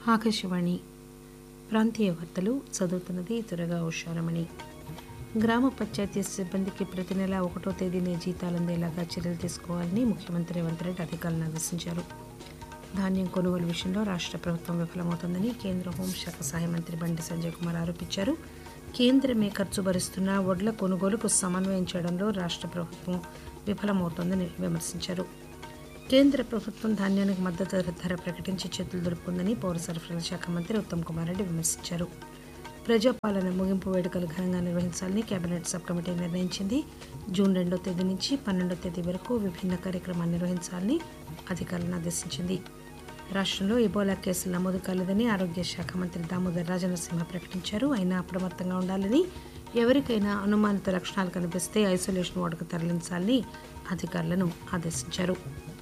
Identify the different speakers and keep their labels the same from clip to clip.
Speaker 1: ఆకాశవాణి ప్రాంతీయ వార్తలు చదువుతున్నది త్వరగా ఉషారమణి గ్రామ పంచాయతీ సిబ్బందికి ప్రతి నెల ఒకటో తేదీనే జీతాలు అందేలాగా చర్యలు తీసుకోవాలని ముఖ్యమంత్రి రేవంత్ రెడ్డి అధికారులను ఆదేశించారు ధాన్యం కొనుగోలు విషయంలో రాష్ట్ర ప్రభుత్వం విఫలమవుతోందని కేంద్ర హోంశాఖ సహాయ మంత్రి బండి సంజయ్ కుమార్ ఆరోపించారు కేంద్రమే ఖర్చు భరిస్తున్న వడ్ల కొనుగోలుకు సమన్వయం చేయడంలో రాష్ట్ర ప్రభుత్వం విఫలమవుతోందని విమర్శించారు కేంద్ర ప్రభుత్వం ధాన్యానికి మద్దతు ధర ప్రకటించి చేతులు దులుపుకుందని పౌర సరఫరాల శాఖ మంత్రి ఉత్తమ్ కుమార్ రెడ్డి విమర్శించారు ప్రజాపాలన ముగింపు వేడుకలు ఘనంగా నిర్వహించాలని కేబినెట్ సబ్ కమిటీ నిర్ణయించింది జూన్ రెండో తేదీ నుంచి పన్నెండో తేదీ వరకు విభిన్న కార్యక్రమాలు నిర్వహించాలని అధికారులను ఆదేశించింది రాష్ట్రంలో ఇబోలా కేసులు నమోదు కాలేదని ఆరోగ్య శాఖ మంత్రి దామోదర్ రాజనరసింహ ప్రకటించారు అయినా అప్రమత్తంగా ఉండాలని ఎవరికైనా అనుమానిత లక్షణాలు కనిపిస్తే ఐసోలేషన్ వార్డుకు తరలించాలని అధికారులను ఆదేశించారు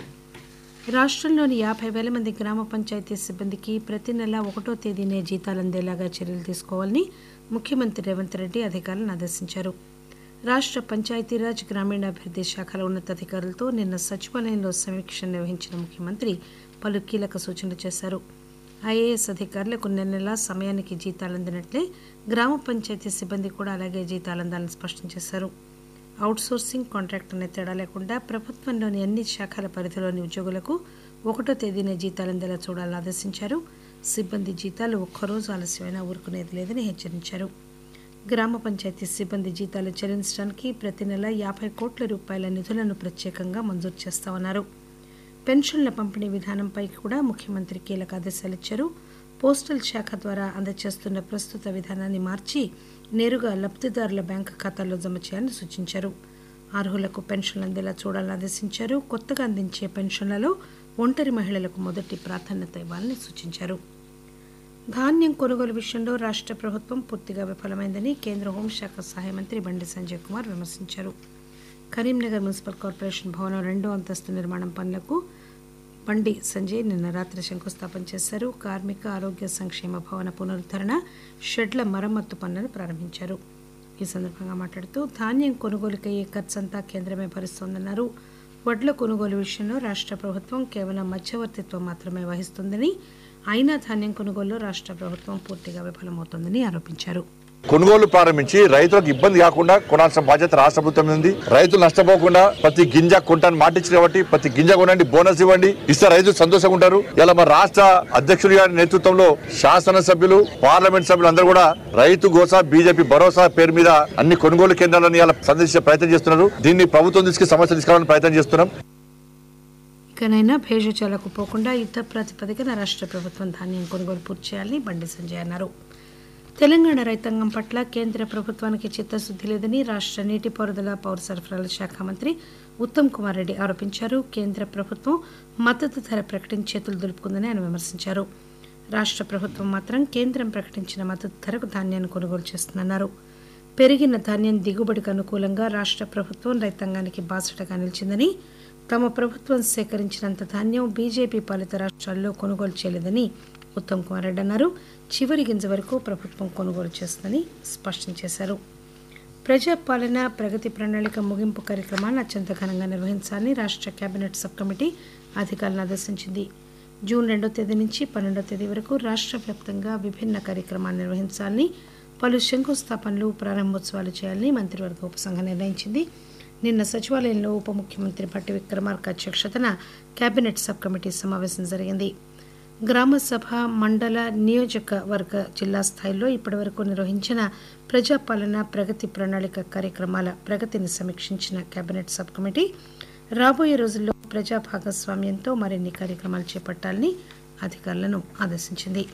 Speaker 1: రాష్ట్రంలోని యాభై వేల మంది గ్రామ పంచాయతీ సిబ్బందికి ప్రతి నెల ఒకటో తేదీనే జీతాలు అందేలాగా చర్యలు తీసుకోవాలని ముఖ్యమంత్రి రేవంత్ రెడ్డి అధికారులను ఆదేశించారు రాష్ట్ర పంచాయతీరాజ్ గ్రామీణాభివృద్ధి శాఖల ఉన్నతాధికారులతో నిన్న సచివాలయంలో సమీక్ష నిర్వహించిన ముఖ్యమంత్రి పలు కీలక సూచనలు చేశారు ఐఏఎస్ అధికారులకు నెల నెలా సమయానికి జీతాలు అందినట్లే గ్రామ పంచాయతీ సిబ్బంది కూడా అలాగే జీతాలు అందాలని స్పష్టం చేశారు అవుట్సోర్సింగ్ కాంట్రాక్ట్ అనే తేడా లేకుండా ప్రభుత్వంలోని అన్ని శాఖల పరిధిలోని ఉద్యోగులకు ఒకటో తేదీనే జీతాలు అందేలా చూడాలని ఆదేశించారు సిబ్బంది జీతాలు ఒక్కరోజు ఆలస్యమైనా ఊరుకునేది లేదని హెచ్చరించారు గ్రామ పంచాయతీ సిబ్బంది జీతాలు చెల్లించడానికి ప్రతి నెల యాభై కోట్ల రూపాయల నిధులను ప్రత్యేకంగా మంజూరు చేస్తామన్నారు పెన్షన్ల పంపిణీ విధానంపై కూడా ముఖ్యమంత్రి కీలక ఆదేశాలు ఇచ్చారు పోస్టల్ శాఖ ద్వారా అందజేస్తున్న ప్రస్తుత విధానాన్ని మార్చి నేరుగా లబ్దిదారుల బ్యాంకు ఖాతాల్లో జమ చేయాలని సూచించారు అర్హులకు పెన్షన్లు అందేలా చూడాలని ఆదేశించారు కొత్తగా అందించే పెన్షన్లలో ఒంటరి మహిళలకు మొదటి ప్రాధాన్యత ఇవ్వాలని సూచించారు ధాన్యం కొనుగోలు విషయంలో రాష్ట్ర ప్రభుత్వం పూర్తిగా విఫలమైందని కేంద్ర హోంశాఖ సహాయ మంత్రి బండి సంజయ్ కుమార్ విమర్శించారు కరీంనగర్ మున్సిపల్ కార్పొరేషన్ భవనం రెండో అంతస్తు నిర్మాణం పనులకు బండి సంజయ్ నిన్న రాత్రి శంకుస్థాపన చేశారు కార్మిక ఆరోగ్య సంక్షేమ భవన పునరుద్ధరణ షెడ్ల మరమ్మత్తు పనులను ప్రారంభించారు ఈ సందర్భంగా మాట్లాడుతూ ధాన్యం కొనుగోలుకయ్యే ఖర్చంతా కేంద్రమే భరిస్తోందన్నారు వడ్ల కొనుగోలు విషయంలో రాష్ట్ర ప్రభుత్వం కేవలం మధ్యవర్తిత్వం మాత్రమే వహిస్తుందని అయినా ధాన్యం కొనుగోలులో రాష్ట్ర ప్రభుత్వం పూర్తిగా విఫలమవుతోందని ఆరోపించారు
Speaker 2: కొనుగోలు ప్రారంభించి రైతులకు ఇబ్బంది కాకుండా కొనాల్సిన బాధ్యత రాష్ట్ర ప్రభుత్వం ఉంది రైతులు నష్టపోకుండా ప్రతి గింజ కొంటాను మాటించారు కాబట్టి ప్రతి గింజ కొనండి బోనస్ ఇవ్వండి ఇస్తే రైతులు సంతోషంగా ఉంటారు ఇలా మన రాష్ట్ర అధ్యక్షుడి గారి నేతృత్వంలో శాసనసభ్యులు పార్లమెంట్ సభ్యులు అందరూ కూడా రైతు గోసా బీజేపీ భరోసా పేరు మీద అన్ని కొనుగోలు కేంద్రాలను ఇలా సందర్శించే ప్రయత్నం చేస్తున్నారు దీన్ని ప్రభుత్వం తీసుకు సమస్య తీసుకురావాలని ప్రయత్నం చేస్తున్నాం
Speaker 1: ఇకనైనా భేషజాలకు పోకుండా యుద్ధ ప్రాతిపదికన రాష్ట్ర ప్రభుత్వం ధాన్యం కొనుగోలు పూర్తి చేయాలని బండి సంజయ్ అన్నారు తెలంగాణ రైతాంగం పట్ల కేంద్ర ప్రభుత్వానికి చిత్తశుద్ది లేదని రాష్ట్ర నీటిపారుదల పౌర సరఫరాల శాఖ మంత్రి ఉత్తమ్ కుమార్ రెడ్డి ఆరోపించారు కేంద్ర ప్రభుత్వం మద్దతు ధర ప్రకటించి చేతులు దులుపుకుందని ఆయన విమర్శించారు రాష్ట్ర ప్రభుత్వం మాత్రం కేంద్రం ప్రకటించిన మద్దతు ధరకు ధాన్యాన్ని కొనుగోలు చేస్తుందన్నారు పెరిగిన ధాన్యం దిగుబడికి అనుకూలంగా రాష్ట్ర ప్రభుత్వం రైతాంగానికి బాసటగా నిలిచిందని తమ ప్రభుత్వం సేకరించినంత ధాన్యం బీజేపీ పాలిత రాష్ట్రాల్లో కొనుగోలు చేయలేదని ఉత్తమ్ కుమార్ రెడ్డి అన్నారు చివరి గింజ వరకు ప్రభుత్వం కొనుగోలు చేస్తుందని స్పష్టం చేశారు ప్రజాపాలన ప్రగతి ప్రణాళిక ముగింపు కార్యక్రమాన్ని అత్యంత ఘనంగా నిర్వహించాలని రాష్ట్ర కేబినెట్ సబ్ కమిటీ అధికారులను ఆదేశించింది జూన్ రెండో తేదీ నుంచి పన్నెండో తేదీ వరకు రాష్ట్ర వ్యాప్తంగా విభిన్న కార్యక్రమాలు నిర్వహించాలని పలు శంకుస్థాపనలు ప్రారంభోత్సవాలు చేయాలని మంత్రివర్గ ఉపసంఘం నిర్ణయించింది నిన్న సచివాలయంలో ఉప ముఖ్యమంత్రి భట్టి విక్రమార్క అధ్యక్షతన కేబినెట్ సబ్ కమిటీ సమావేశం జరిగింది గ్రామ సభ మండల నియోజకవర్గ జిల్లా స్థాయిలో ఇప్పటివరకు నిర్వహించిన ప్రజాపాలన ప్రగతి ప్రణాళిక కార్యక్రమాల ప్రగతిని సమీక్షించిన కేబినెట్ సబ్ కమిటీ రాబోయే రోజుల్లో ప్రజా భాగస్వామ్యంతో మరిన్ని కార్యక్రమాలు చేపట్టాలని అధికారులను ఆదేశించింది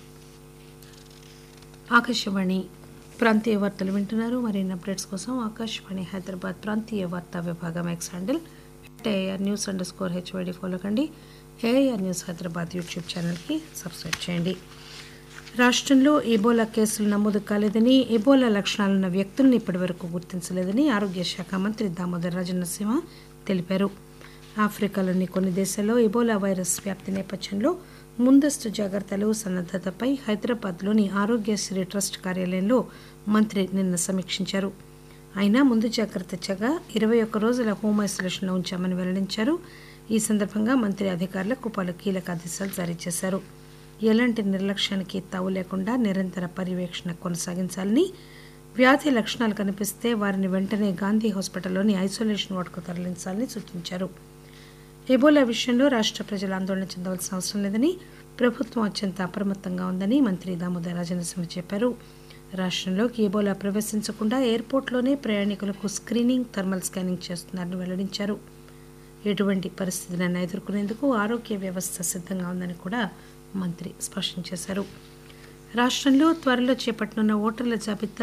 Speaker 1: ఆకాశవాణి ప్రాంతీయ వార్తలు వింటున్నారు మరిన్ని అప్డేట్స్ కోసం ఆకాశవాణి హైదరాబాద్ ప్రాంతీయ వార్తా విభాగం X handle AIR news underscore HYD follow కండి ఏఐఆర్ న్యూస్ హైదరాబాద్ యూట్యూబ్ ఛానల్కి సబ్స్క్రైబ్ చేయండి రాష్ట్రంలో ఇబోలా కేసులు నమోదు కాలేదని ఇబోలా లక్షణాలున్న వ్యక్తులను ఇప్పటివరకు గుర్తించలేదని ఆరోగ్య శాఖ మంత్రి దామోదర్ రాజనరసింహ తెలిపారు ఆఫ్రికాలోని కొన్ని దేశాల్లో ఇబోలా వైరస్ వ్యాప్తి నేపథ్యంలో ముందస్తు జాగ్రత్తలు సన్నద్దతపై హైదరాబాద్లోని ఆరోగ్యశ్రీ ట్రస్ట్ కార్యాలయంలో మంత్రి నిన్న సమీక్షించారు అయినా ముందు జాగ్రత్త చగా ఇరవై ఒక్క రోజుల హోమ్ ఐసోలేషన్లో ఉంచామని వెల్లడించారు ఈ సందర్భంగా మంత్రి అధికారులకు పలు కీలక ఆదేశాలు జారీ చేశారు ఎలాంటి నిర్లక్ష్యానికి తావు లేకుండా నిరంతర పర్యవేక్షణ కొనసాగించాలని వ్యాధి లక్షణాలు కనిపిస్తే వారిని వెంటనే గాంధీ హాస్పిటల్లోని ఐసోలేషన్ వార్డుకు తరలించాలని సూచించారు ఎబోలా విషయంలో రాష్ట్ర ప్రజలు ఆందోళన చెందవలసిన అవసరం లేదని ప్రభుత్వం అత్యంత అప్రమత్తంగా ఉందని మంత్రి దామోదర రాజనరసింహ చెప్పారు రాష్ట్రంలోకి ఎబోలా ప్రవేశించకుండా ఎయిర్పోర్ట్లోనే ప్రయాణికులకు స్క్రీనింగ్ థర్మల్ స్కానింగ్ చేస్తున్నారని వెల్లడించారు ఎటువంటి పరిస్థితులను ఎదుర్కొనేందుకు ఆరోగ్య వ్యవస్థ సిద్ధంగా ఉందని కూడా మంత్రి స్పష్టం చేశారు రాష్ట్రంలో త్వరలో చేపట్టనున్న ఓటర్ల జాబితా